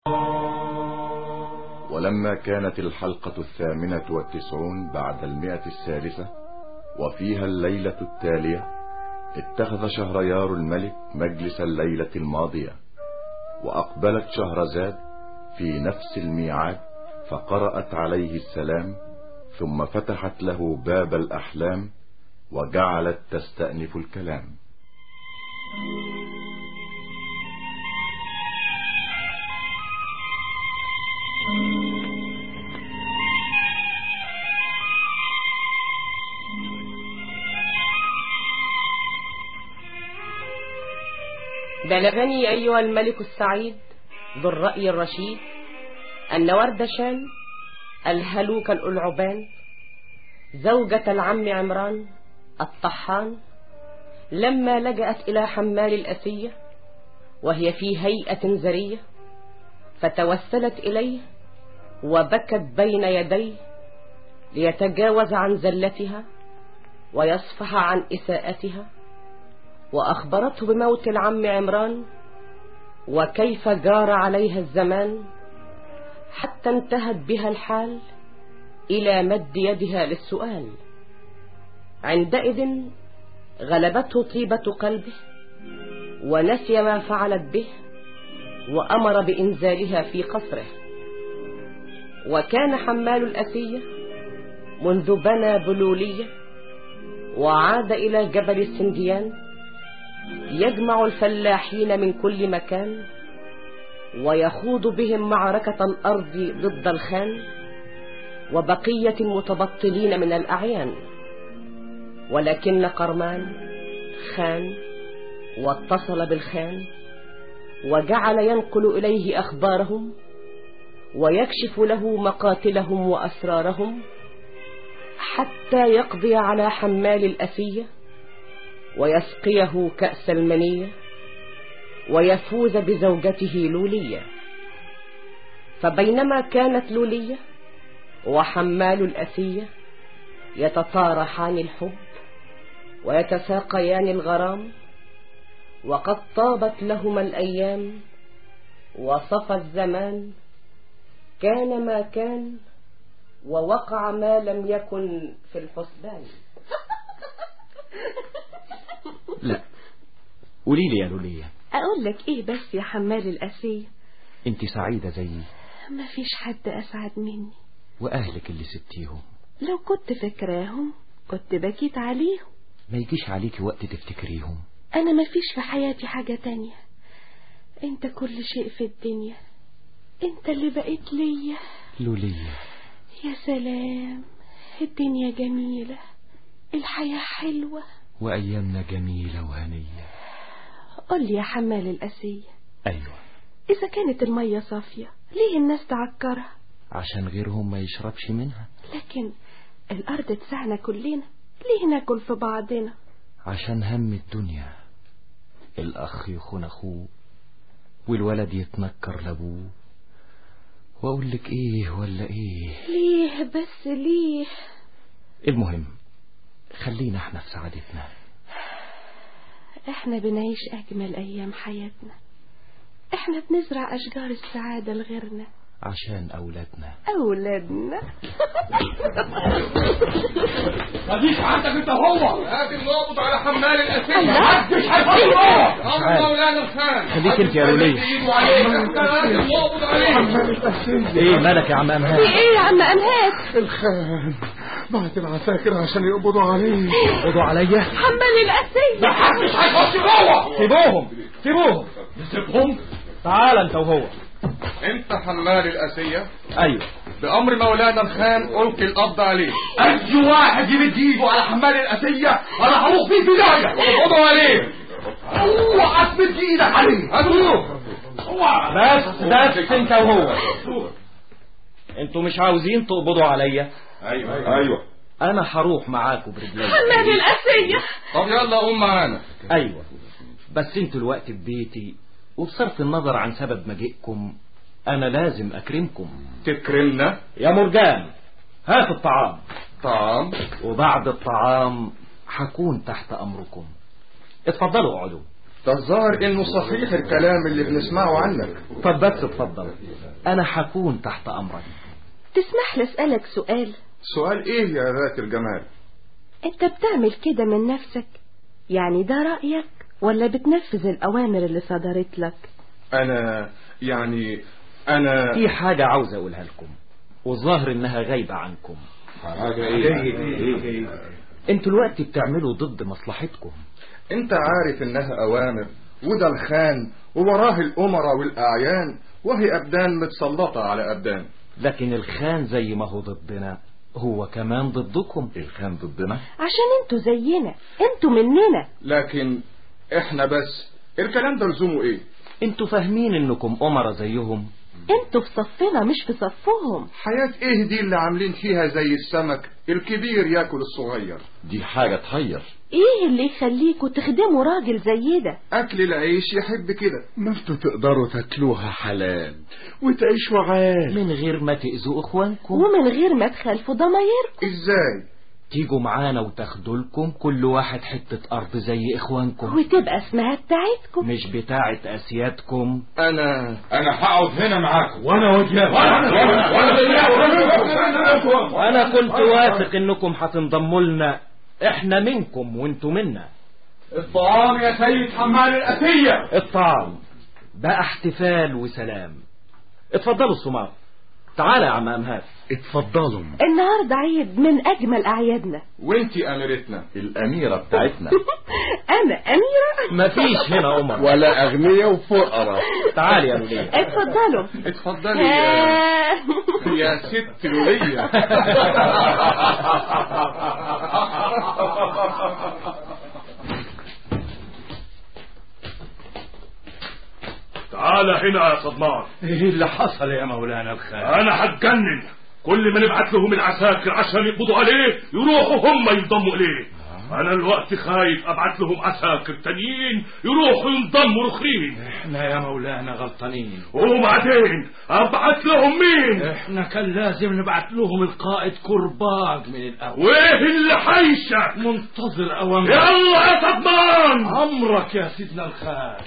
ولما كانت الحلقة الثامنة والتسعون بعد المئة الثالثة وفيها الليلة التالية اتخذ شهريار الملك مجلس الليلة الماضية وأقبلت شهرزاد في نفس الميعاد فقرأت عليه السلام ثم فتحت له باب الأحلام وجعلت تستأنف الكلام بلغني أيها الملك السعيد ذو الرأي الرشيد أن وردشان الهلوك الألعبان زوجة العم عمران الطحان لما لجأت إلى حمال الأسية وهي في هيئة زرية فتوسلت إليه وبكت بين يديه ليتجاوز عن زلتها ويصفح عن إساءتها وأخبرته بموت العم عمران وكيف جار عليها الزمان حتى انتهت بها الحال إلى مد يدها للسؤال عندئذ غلبته طيبة قلبه ونسي ما فعلت به وأمر بإنزالها في قصره وكان حمال الأسية منذ بنى بلولية وعاد إلى جبل السنديان يجمع الفلاحين من كل مكان ويخوض بهم معركة الأرض ضد الخان وبقية المتبطلين من الأعيان ولكن قرمان خان واتصل بالخان وجعل ينقل إليه أخبارهم ويكشف له مقاتلهم وأسرارهم حتى يقضي على حمال الأسية ويسقيه كأس المنية ويفوز بزوجته لولية فبينما كانت لولية وحمال الأسية يتطارحان الحب ويتساقيان الغرام وقد طابت لهما الأيام وصفى الزمان كان ما كان ووقع ما لم يكن في الحسبان لا قولي لي يا لولية أقول لك إيه بس يا حمال الأسية انت سعيدة زيي ما فيش حد أسعد مني وأهلك اللي سبتيهم لو كنت فاكراهم كنت بكيت عليهم ما يجيش عليكي وقت تفتكريهم أنا ما فيش في حياتي حاجة تانية أنت كل شيء في الدنيا أنت اللي بقيت ليا لولية يا سلام الدنيا جميلة الحياة حلوة وأيامنا جميلة وهنية قل لي يا حمال الأسية أيوة إذا كانت المية صافية ليه الناس تعكرها عشان غيرهم ما يشربش منها لكن الأرض تسعنا كلنا ليه ناكل في بعضنا عشان هم الدنيا الأخ يخون أخوه والولد يتنكر لأبوه وأقول لك إيه ولا إيه ليه بس ليه المهم خلينا احنا في سعادتنا احنا بنعيش أجمل أيام حياتنا احنا بنزرع أشجار السعادة لغيرنا عشان أولادنا أولادنا مفيش عندك انت هو هات النقط على حمال الاسئله الله. محدش هيفكر امر مولانا الخان خليك انت يا لولية. ايده عليه هات النقط عليه ايه مالك يا عم في أمهات ايه يا عم أنهات الخان بعت العساكر عشان يقبضوا عليه خدوا عليا حمال الأسية محدش هيخش جوه سيبوهم سيبوهم نسيبهم تعال انت وهو انت حمال الاسيه ايوه بامر مولانا الخان القي القبض عليه اي واحد يمد ايده على حمال الاسيه انا هروح فيه بدايه اقبضوا عليه اوعى تمد ايدك عليه هاتوه اوعى بس بس انت وهو انتوا مش عاوزين تقبضوا عليا ايوه ايوه انا هروح معاكم برجلي حمال الأسية طب يلا قوم معانا ايوه بس انتوا الوقت في بيتي وبصرف النظر عن سبب مجيئكم انا لازم اكرمكم تكرمنا يا مرجان هات الطعام طعام وبعد الطعام هكون تحت امركم اتفضلوا اقعدوا ده الظاهر انه صحيح الكلام اللي بنسمعه عنك طب بس اتفضل انا حكون تحت امرك تسمح لي اسألك سؤال سؤال ايه يا ذات الجمال انت بتعمل كده من نفسك يعني ده رأيك ولا بتنفذ الأوامر اللي صدرت لك انا يعني انا في حاجة عاوز اقولها لكم والظاهر انها غايبة عنكم حاجة ايه انتوا الوقت بتعملوا ضد مصلحتكم انت عارف انها اوامر وده الخان ووراه الامراء والاعيان وهي ابدان متسلطة على ابدان لكن الخان زي ما هو ضدنا هو كمان ضدكم الخان ضدنا عشان انتوا زينا انتوا مننا لكن احنا بس الكلام ده لزومه ايه انتوا فاهمين انكم امرا زيهم انتوا في صفنا مش في صفهم حياة ايه دي اللي عاملين فيها زي السمك الكبير ياكل الصغير دي حاجة تحير ايه اللي يخليكوا تخدموا راجل زي ده اكل العيش يحب كده ما انتوا تقدروا تاكلوها حلال وتعيشوا عال من غير ما تأذوا اخوانكم ومن غير ما تخالفوا ضمايركم ازاي تيجوا معانا وتاخدوا لكم كل واحد حتة ارض زي اخوانكم وتبقى اسمها بتاعتكم مش بتاعة اسيادكم انا انا هقعد هنا معاكم وانا وجهه وانا كنت واثق انكم هتنضموا لنا احنا منكم وانتوا منا الطعام يا سيد حمال الأسية الطعام بقى احتفال وسلام اتفضلوا الصمار تعالى يا عم امهات اتفضلوا النهارده عيد من اجمل اعيادنا وانتي اميرتنا الأميرة بتاعتنا انا اميره مفيش هنا امر ولا أغنياء وفقراء تعالي يا لوليا اتفضلوا اتفضلي يا, آه. يا ست لولية تعال هنا يا صدمان ايه اللي حصل يا مولانا الخال انا هتجنن كل ما نبعت لهم العساكر عشان يقبضوا عليه يروحوا هم ينضموا اليه انا الوقت خايف ابعت لهم عساكر تانيين يروحوا ينضموا رخرين احنا يا مولانا غلطانين وبعدين ابعت لهم مين احنا كان لازم نبعت لهم القائد كرباج من الاول وايه اللي حيشك منتظر اوامر يلا يا صدمان امرك يا سيدنا الخال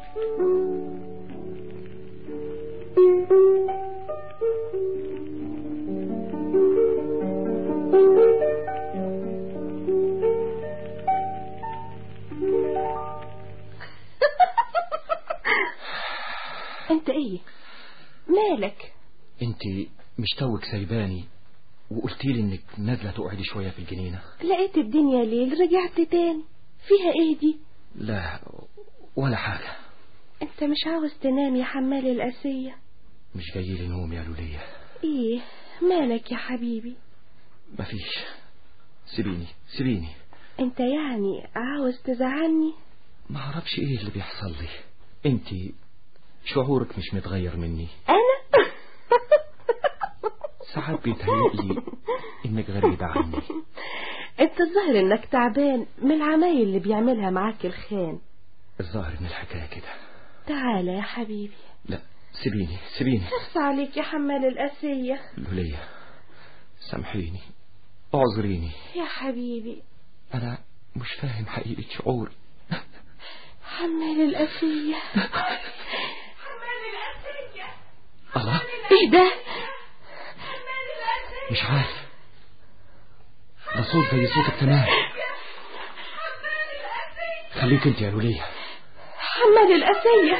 انت ايه مالك انت مش توك سايباني وقلتي لي انك نازله تقعدي شويه في الجنينه لقيت الدنيا ليل رجعت تاني فيها ايه دي لا ولا حاجه انت مش عاوز تنام يا حمال الاسيه مش جاي لي نوم يا لولية ايه مالك يا حبيبي مفيش سيبيني سيبيني انت يعني عاوز تزعلني ما اعرفش ايه اللي بيحصل لي انت شعورك مش متغير مني انا ساعات بيتهيألي انك غريبة عني انت الظاهر انك تعبان من العمايل اللي بيعملها معاك الخان الظاهر ان الحكاية كده تعالى يا حبيبي لا سيبيني سيبيني نفس عليك يا حمال الأسية لولية سامحيني اعذريني يا حبيبي انا مش فاهم حقيقة شعوري حمال الأسية الله ايه ده مش عارف ده صوت زي صوتك تمام خليك انت يا لولية حمال الأسية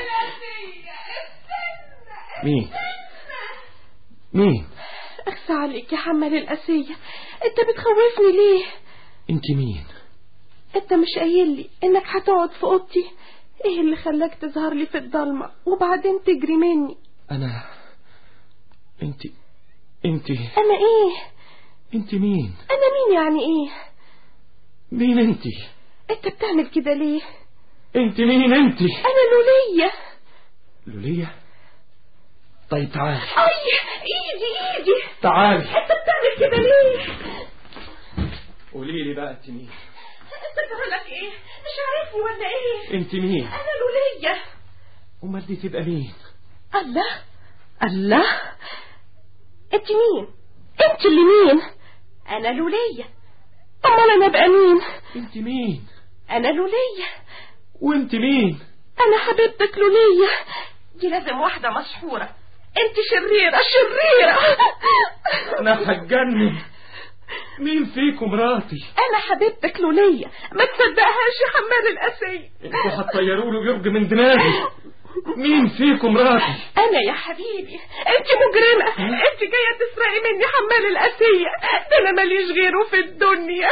مين مين اخفى عليك يا حمال الأسية انت بتخوفني ليه انت مين انت مش قايل لي انك هتقعد في اوضتي ايه اللي خلاك تظهر لي في الضلمة وبعدين تجري مني انا انت انت انا ايه انت مين انا مين يعني ايه مين انت انت بتعمل كده ليه انت مين انت انا لولية لولية طيب تعالي اي ايدي ايدي تعالي انت بتعمل كده ليه قولي لي بقى انت مين انت لك ايه مش عارفني ولا ايه انت مين انا لولية امال دي تبقى مين الله الله انت مين انت اللي مين انا لولية امال انا ابقى مين انت مين انا لولية وانت مين انا حبيبتك لولية دي لازم واحدة مسحورة انت شريرة شريرة انا هتجنن مين فيكم مراتي انا حبيبتك لولية ما تصدقهاش يا حمال الاسي انتوا هتطيروا له يرج من دماغي مين فيكم مراتي انا يا حبيبي انت مجرمة انت جاية تسرقي مني حمال الاسية ده انا ماليش غيره في الدنيا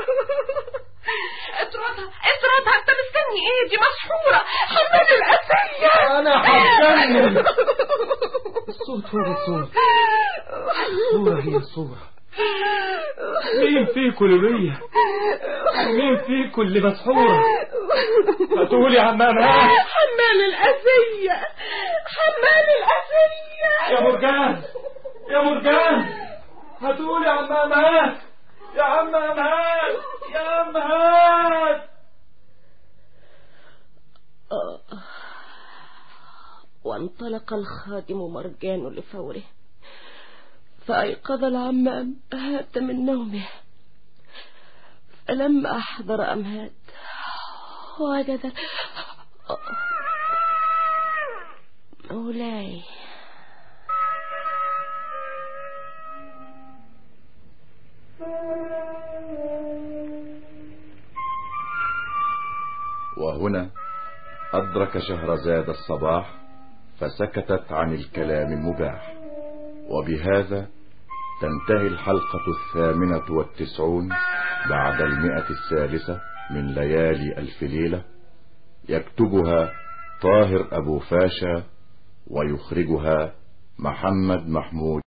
اطردها اطردها انت مستني ايه دي مسحورة حمال الاسية انا هتجنن الصوت هو الصوت الصورة هي الصورة مين فيكم لولية مين فيكم اللي مسحورة هتقولي يا عم أمان حمال الاسية حمال الاسية يا مرجان يا مرجان هتقولي يا عم أمان يا عم أمان يا أمان وانطلق الخادم مرجان لفوره فأيقظ العم أمهات من نومه فلما أحضر أمهات وجد مولاي وهنا أدرك شهرزاد الصباح فسكتت عن الكلام المباح وبهذا تنتهي الحلقة الثامنة والتسعون بعد المئة الثالثة من ليالي ألف ليلة يكتبها طاهر أبو فاشا ويخرجها محمد محمود